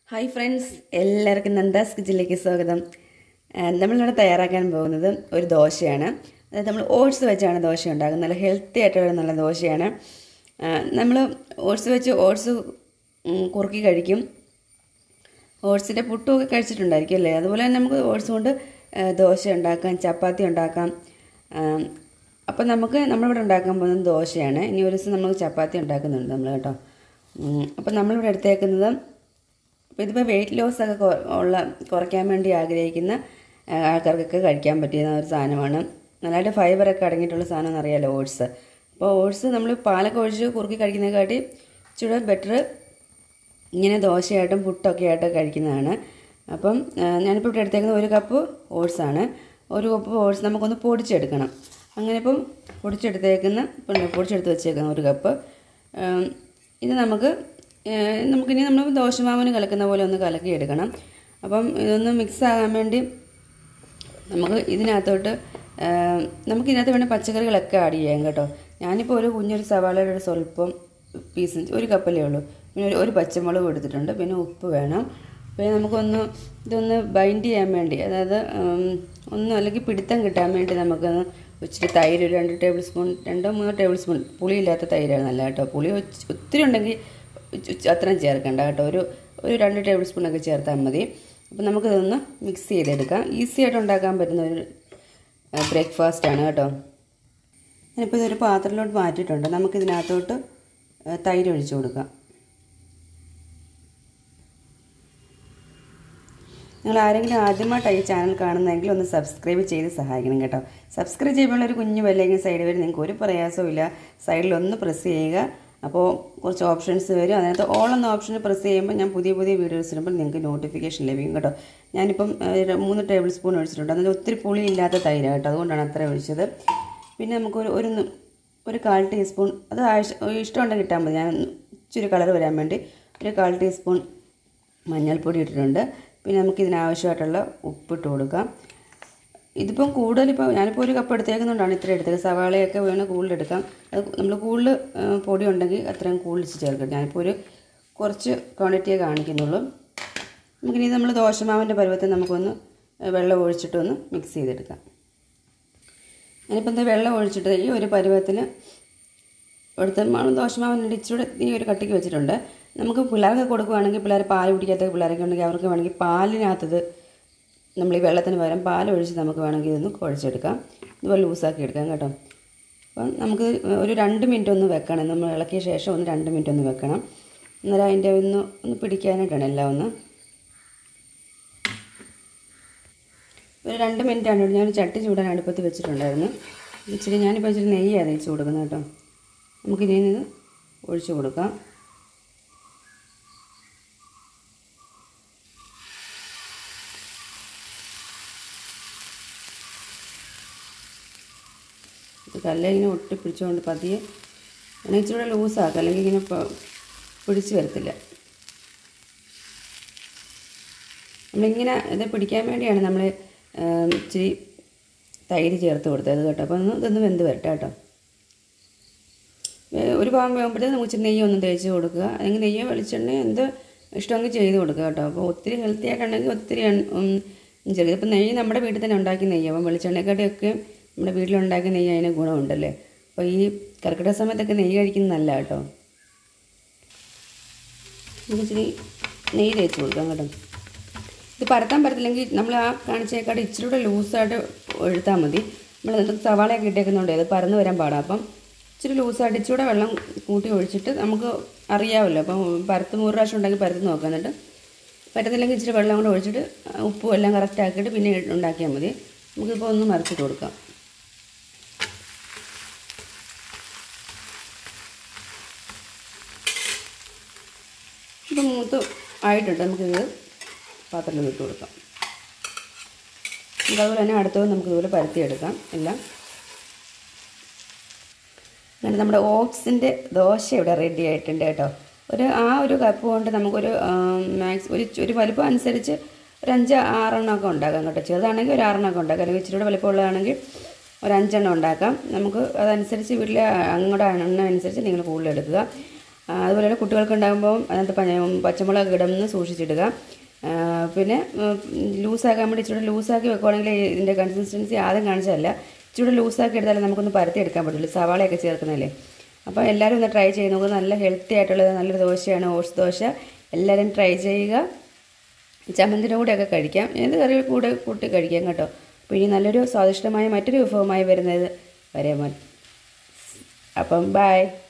hi friends എല്ലാവർക്കും നന്ദാസ് കിച്ചണിലേക്ക് സ്വാഗതം ആ, നമ്മളിവിടെ തയ്യാറാക്കാൻ പോകുന്നത് ഒരു ദോശയാണ് അതായത് നമ്മൾ ഓട്സ് വെച്ചാണ് ദോശ ഉണ്ടാക്കുന്നത് നല്ല ഹെൽത്തി ആയിട്ടുള്ള നല്ല ദോശയാണ് നമ്മൾ ഓട്സ് വെച്ച് ഓട്സ് ഉം, കുറുക്കി കഴിക്കും ഓട്സിൻ്റെ പുട്ടുമൊക്കെ കഴിച്ചിട്ടുണ്ടായിരിക്കും അല്ലേ അതുപോലെ തന്നെ നമുക്ക് ഓട്സ് കൊണ്ട് ആ, ദോശ ഉണ്ടാക്കാം ചപ്പാത്തി ഉണ്ടാക്കാം അപ്പം നമുക്ക് നമ്മളിവിടെ ഉണ്ടാക്കാൻ പോകുന്നത് ദോശയാണ് ഇനി ഒരു ദിവസം നമുക്ക് ചപ്പാത്തി ഉണ്ടാക്കുന്നുണ്ട് നമ്മൾ കേട്ടോ ഉം, അപ്പം നമ്മളിവിടെ എടുത്തേക്കുന്നത് അപ്പോൾ ഇതിപ്പോൾ വെയിറ്റ് ലോസ് ഒക്കെ കൊ- ഉള്ള കുറയ്ക്കാൻ വേണ്ടി ആഗ്രഹിക്കുന്ന ആ, ആൾക്കാർക്കൊക്കെ കഴിക്കാൻ പറ്റിയ ഒരു സാധനമാണ് നല്ലതായിട്ട് ഫൈബറൊക്കെ അടങ്ങിയിട്ടുള്ള സാധനം അറിയാലോ ഓട്സ് അപ്പോൾ ഓട്സ് നമ്മൾ പാലൊക്കെ ഒഴിച്ച് കുറുക്കി കഴിക്കുന്നതിനെക്കാട്ടി ഇച്ചിരി ബെറ്റർ ഇങ്ങനെ ദോശയായിട്ടും പുട്ടൊക്കെ ആയിട്ട് കഴിക്കുന്നതാണ് അപ്പം ആ, ഞാനിപ്പോൾ ഇവിടെ എടുത്തേക്കുന്നത് ഒരു കപ്പ് ഓട്സാണ് ഒരു കപ്പ് ഓട്സ് നമുക്കൊന്ന് പൊടിച്ചെടുക്കണം അങ്ങനെ ഇപ്പം പൊടിച്ചെടുത്തേക്കുന്ന പിന്നെ പൊടിച്ചെടുത്ത് വെച്ചേക്കുന്ന ഒരു കപ്പ് ആം, ഇത് നമുക്ക് ഏ, നമുക്കിനി നമ്മൾ ദോശമാവിന് കലക്കുന്ന പോലെ ഒന്ന് കലക്കി എടുക്കണം അപ്പം ഇതൊന്ന് മിക്സ് ആകാൻ വേണ്ടി നമുക്ക് ഇതിനകത്തോട്ട് ആ, നമുക്ക് ഇതിനകത്ത് വേണ്ട പച്ചക്കറികളൊക്കെ ആഡ് ചെയ്യാം കേട്ടോ ഞാനിപ്പോൾ ഒരു കുഞ്ഞൊരു സവാളയുടെ ഒരു സ്വല്പം പീസ് ഒരു കപ്പല്ലേ ഉള്ളൂ പിന്നെ ഒരു ഒരു പച്ചമുളക് എടുത്തിട്ടുണ്ട് പിന്നെ ഉപ്പ് വേണം പിന്നെ നമുക്കൊന്ന് ഇതൊന്ന് ബൈൻഡ് ചെയ്യാൻ വേണ്ടി അതായത് ഉം, ഒന്ന് അല്ലെങ്കിൽ പിടുത്തം കിട്ടാൻ വേണ്ടി നമുക്കൊന്ന് ഇച്ചിരി തൈര് ഒരു രണ്ട് ടേബിൾ സ്പൂൺ രണ്ടോ മൂന്നോ ടേബിൾ സ്പൂൺ പുളിയില്ലാത്ത തൈരാണ് നല്ല കേട്ടോ പുളി ഒച്ച് ഒത്തിരി ഉണ്ടെങ്കിൽ ഉച്ച് ഉച്ച് അത്രയും ചേർക്കണ്ട കേട്ടോ ഒരു ഒരു രണ്ട് ടേബിൾ സ്പൂണൊക്കെ ചേർത്താൽ മതി അപ്പം നമുക്കിതൊന്ന് മിക്സ് ചെയ്തെടുക്കാം ഈസി ആയിട്ട് ഉണ്ടാക്കാൻ പറ്റുന്ന ഒരു ബ്രേക്ക്ഫാസ്റ്റ് ആണ് കേട്ടോ ഞാനിപ്പോൾ ഇതൊരു പാത്രത്തിലോട്ട് മാറ്റിയിട്ടുണ്ട് നമുക്കിതിനകത്തോട്ട് ഏ, തൈര് ഒഴിച്ചു കൊടുക്കാം നിങ്ങൾ ആരെങ്കിലും ആദ്യമായിട്ടാണ് ഈ ചാനൽ കാണുന്നതെങ്കിൽ ഒന്ന് സബ്സ്ക്രൈബ് ചെയ്ത് സഹായിക്കണം കേട്ടോ സബ്സ്ക്രൈബ് ചെയ്യുമ്പോൾ ഒരു കുഞ്ഞു ബെല്ലെങ്കിൽ സൈഡ് വരും നിങ്ങൾക്ക് ഒരു പ്രയാസവും ഇല്ല സൈഡിൽ ഒന്ന് പ്രസ് ചെയ്യുക അപ്പോൾ കുറച്ച് ഓപ്ഷൻസ് വരും അതിനകത്ത് ഓൾ എന്ന ഓപ്ഷൻ പ്രസ് ചെയ്യുമ്പോൾ ഞാൻ പുതിയ പുതിയ വീഡിയോസ് ഇടുമ്പോൾ നിങ്ങൾക്ക് നോട്ടിഫിക്കേഷൻ ലഭിക്കും കേട്ടോ ഞാനിപ്പം ഏഹ്, ഒരു മൂന്ന് ടേബിൾ സ്പൂൺ ഒഴിച്ചിട്ടുണ്ട് അതിൽ ഒത്തിരി പുളി ഇല്ലാത്ത തൈര കേട്ടോ അതുകൊണ്ടാണ് അത്ര ഒഴിച്ചത് പിന്നെ നമുക്കൊരു ഒരു ന- ഒരു കാൽ ടീസ്പൂൺ അത് ആവശ്യം ഇഷ്ടമുണ്ടെങ്കിൽ ഇട്ടാൽ മതി ഞാൻ ഇച്ചിരി കളർ വരാൻ വേണ്ടി ഒരു കാൽ ടീസ്പൂൺ മഞ്ഞൾപ്പൊടി ഇട്ടിട്ടുണ്ട് പിന്നെ നമുക്ക് ഇതിനാവശ്യമായിട്ടുള്ള ഉപ്പിട്ട് കൊടുക്കാം ഇതിപ്പം കൂടുതൽ ഇപ്പോൾ ഞാനിപ്പോൾ ഒരു കപ്പ് എടുത്തേക്കുന്നുണ്ടാണ് ഇത്ര എടുത്തത് സവാളയൊക്കെ വേണം കൂടുതൽ എടുക്കാം അത് നമ്മൾ കൂടുതൽ ആ, പൊടി ഉണ്ടെങ്കിൽ അത്രയും കൂടുതൽ ചേർക്കാം ഞാനിപ്പോൾ ഒരു കുറച്ച് ക്വാണ്ടിറ്റിയേ കാണിക്കുന്നുള്ളൂ നമുക്കിനി നമ്മൾ ദോശമാവിൻ്റെ പരുവത്തിൽ നമുക്കൊന്ന് വെള്ളം ഒഴിച്ചിട്ടൊന്ന് മിക്സ് ചെയ്തെടുക്കാം ഞാനിപ്പോൾ എന്താ വെള്ളം ഒഴിച്ചിട്ട് ഈ ഒരു പരുവത്തിന് എടുത്ത് ദോശമാവിൻ്റെ ഇച്ചിരി ഈ ഒരു കട്ടിക്ക് വെച്ചിട്ടുണ്ട് നമുക്ക് പിള്ളേർക്ക് കൊടുക്കുകയാണെങ്കിൽ പിള്ളേർ പാൽ കുടിക്കാത്ത പിള്ളേരൊക്കെ ഉണ്ടെങ്കിൽ അവർക്ക് വേണമെങ്കിൽ പാലിനകത്തത് നമ്മൾ ഈ വെള്ളത്തിന് പകരം പാൽ ഒഴിച്ച് നമുക്ക് വേണമെങ്കിൽ ഇതൊന്ന് കുഴച്ചെടുക്കാം ഇതുപോലെ ലൂസാക്കി എടുക്കാം കേട്ടോ അപ്പം നമുക്ക് ഒരു രണ്ട് മിനിറ്റ് ഒന്ന് വെക്കണം നമ്മൾ ഇളക്കിയ ശേഷം ഒന്ന് രണ്ട് മിനിറ്റ് ഒന്ന് വെക്കണം അന്നേരം അതിൻ്റെ ഒന്ന് ഒന്ന് പിടിക്കാനായിട്ടാണ് എല്ലാം ഒന്ന് ഒരു രണ്ട് മിനിറ്റ് ആണ് ഞാൻ ചട്ടി ചൂടാൻ അടുപ്പത്ത് വെച്ചിട്ടുണ്ടായിരുന്നു ഇച്ചിരി ഞാനിപ്പോൾ ഇച്ചിരി നെയ്യാണ് തേച്ച് കൊടുക്കുന്നത് കേട്ടോ നമുക്കിനി ഇത് ഒഴിച്ചു കൊടുക്കാം ഇത് കല്ലിങ്ങനെ ഒട്ടി പിടിച്ചുകൊണ്ട് പതിയെ അല്ലെങ്കിൽ ഇച്ചിരി ലൂസാക്കുക അല്ലെങ്കിൽ ഇങ്ങനെ പ- പിടിച്ച് വരത്തില്ല നമ്മളിങ്ങനെ ഇത് പിടിക്കാൻ വേണ്ടിയാണ് നമ്മൾ ഇച്ചിരി തൈര് ചേർത്ത് കൊടുത്തത് കേട്ടോ അപ്പോൾ ഒന്ന് ഇതൊന്ന് വെന്ത് വരട്ടെ കേട്ടോ ഏ, ഒരു ഭാഗം വേകുമ്പോഴത്തേക്ക് നമുക്ക് ഇച്ചിരി നെയ്യ് ഒന്ന് തേച്ച് കൊടുക്കുക അല്ലെങ്കിൽ നെയ്യോ വെളിച്ചെണ്ണ എന്ത് ഇഷ്ടമെങ്കിൽ ചെയ്ത് കൊടുക്കുക കേട്ടോ അപ്പോൾ ഒത്തിരി ഹെൽത്തി ആയിട്ടുണ്ടെങ്കിൽ ഒത്തിരി എണ്ണ- ഉം, ചെറിയ ഇപ്പം നെയ്യ് നമ്മുടെ വീട്ടിൽ തന്നെ ഉണ്ടാക്കിയ നെയ്യ് അപ്പം വെളിച്ചെണ്ണയെക്കാട്ടിയൊക്കെ നമ്മുടെ വീട്ടിലുണ്ടാക്കിയ നെയ്യ് അതിന് ഗുണമുണ്ടല്ലേ അപ്പോൾ ഈ കർക്കിടക സമയത്തൊക്കെ നെയ്യ് കഴിക്കുന്നത് നല്ല കേട്ടോ നമുക്ക് ഇച്ചിരി നെയ്യ് തേച്ച് കൊടുക്കാം കേട്ടോ ഇത് പരത്താൻ പറ്റത്തില്ലെങ്കിൽ നമ്മൾ ആ കാണിച്ചേക്കാട് ഇച്ചിരി കൂടെ ലൂസായിട്ട് എഴുത്താൽ മതി നമ്മൾ എന്നിട്ട് സവാളയൊക്കെ ഇട്ടേക്കുന്നുണ്ട് അത് പരന്ന് വരാൻ പാടാം അപ്പം ഇച്ചിരി ലൂസായിട്ട് ഇച്ചിരി കൂടെ വെള്ളം കൂട്ടി ഒഴിച്ചിട്ട് നമുക്ക് അറിയാമല്ലോ അപ്പം പരത്ത് നൂറ് പ്രാവശ്യം ഉണ്ടെങ്കിൽ പരത്ത് നോക്കാം എന്നിട്ട് പറ്റത്തില്ലെങ്കിൽ ഇച്ചിരി വെള്ളം കൂടെ ഒഴിച്ചിട്ട് ഉപ്പും എല്ലാം കറക്റ്റ് ആക്കിയിട്ട് പിന്നെ ഉണ്ടാക്കിയാൽ മതി നമുക്കിപ്പോൾ ഒന്ന് മറിച്ചിട്ട് കൊടുക്കാം ഇപ്പം മൂത്ത് ആയിട്ടുണ്ട് നമുക്കിത് പാത്രത്തിൽ ഇട്ട് കൊടുക്കാം നമുക്ക് അതുപോലെ തന്നെ അടുത്തത് നമുക്ക് ഇതുപോലെ പരത്തിയെടുക്കാം എല്ലാം അങ്ങനെ നമ്മുടെ ഓട്സിൻ്റെ ദോശ ഇവിടെ റെഡി ആയിട്ടുണ്ട് കേട്ടോ ഒരു ആ ഒരു കപ്പ് കൊണ്ട് നമുക്കൊരു മാക്സ് ഒരു ഒരു വലുപ്പം അനുസരിച്ച് ഒരു അഞ്ച് ആറെണ്ണമൊക്കെ ഉണ്ടാക്കാം കേട്ടോ ചെറുതാണെങ്കിൽ ഒരു ആറെണ്ണമൊക്കെ ഉണ്ടാക്കാം അല്ലെങ്കിൽ ഇച്ചിരി കൂടെ വലുപ്പമുള്ളതാണെങ്കിൽ ഒരു അഞ്ചെണ്ണം ഉണ്ടാക്കാം നമുക്ക് അതനുസരിച്ച് വീട്ടിലെ അങ്ങോട്ട് എണ്ണം അനുസരിച്ച് നിങ്ങൾ കൂടുതൽ എടുക്കുക ആ, അതുപോലെ തന്നെ കുട്ടികൾക്ക് ഉണ്ടാകുമ്പോൾ അതിനകത്ത് പഞ്ഞ- പച്ചമുളക് ഇടന്ന് സൂക്ഷിച്ചിടുക ആ, പിന്നെ ഉം, ലൂസാക്കാൻ വേണ്ടി ഇച്ചിരി ലൂസാക്കി വെക്കുവാണെങ്കിൽ ഇതിൻ്റെ കൺസിസ്റ്റൻസി ആദ്യം കാണിച്ചതല്ല ഇച്ചിരി ലൂസാക്കി എടുത്താലേ നമുക്കൊന്ന് പരത്തി എടുക്കാൻ പറ്റുള്ളൂ സവാളയൊക്കെ ചേർക്കുന്നതല്ലേ അപ്പോൾ എല്ലാവരും ഒന്ന് ട്രൈ ചെയ്ത് നോക്കുക നല്ല ഹെൽത്തി ആയിട്ടുള്ളത് നല്ലൊരു ദോശയാണ് ഓട്സ് ദോശ എല്ലാവരും ട്രൈ ചെയ്യുക ചമ്മന്തിൻ്റെ കൂടെയൊക്കെ കഴിക്കാം ഏത് കറി കൂടെ കൂട്ടി കഴിക്കാം കേട്ടോ അപ്പോൾ ഇനി നല്ലൊരു സ്വാദിഷ്ടമായ മറ്റൊരു വിഭവമായി വരുന്നത് വരെ മ- അപ്പം ബൈ